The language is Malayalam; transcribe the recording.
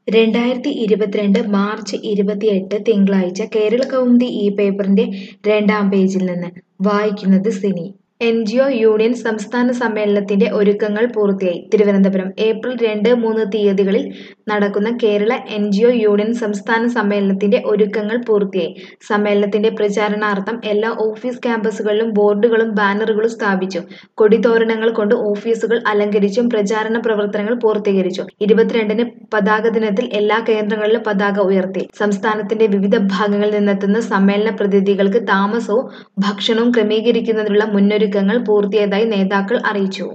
രണ്ടായിരത്തി ഇരുപത്തിരണ്ട് മാർച്ച് ഇരുപത്തിയെട്ട് തിങ്കളാഴ്ച കേരള കൗമുദി ഈ പേപ്പറിന്റെ രണ്ടാം പേജിൽ നിന്ന് വായിക്കുന്നത് Sini N G O union സംസ്ഥാന സമ്മേളനത്തിന്റെ ഒരുക്കങ്ങൾ പൂർത്തിയായി തിരുവനന്തപുരം ഏപ്രിൽ രണ്ട് മൂന്ന് തീയതികളിൽ നടക്കുന്ന Kerala N G O union സംസ്ഥാന സമ്മേളനത്തിന്റെ ഒരുക്കങ്ങൾ പൂർത്തിയായി സമ്മേളനത്തിന്റെ പ്രചാരണാർത്ഥം എല്ലാ ഓഫീസ് ക്യാമ്പസുകളിലും ബോർഡുകളും ബാനറുകളും സ്ഥാപിച്ചു കൊടിതോരണങ്ങൾ കൊണ്ട് ഓഫീസുകൾ അലങ്കരിച്ചും പ്രചാരണ പ്രവർത്തനങ്ങൾ പൂർത്തീകരിച്ചു ഇരുപത്തിരണ്ടിന് പതാക ദിനത്തിൽ എല്ലാ കേന്ദ്രങ്ങളിലും പതാക ഉയർത്തി സംസ്ഥാനത്തിന്റെ വിവിധ ഭാഗങ്ങളിൽ നിന്നെത്തുന്ന സമ്മേളന പ്രതിനിധികൾക്ക് താമസവും ഭക്ഷണവും ക്രമീകരിക്കുന്നതിനുള്ള മുന്നൊരുക്കങ്ങൾ പൂർത്തിയായതായി നേതാക്കൾ അറിയിച്ചു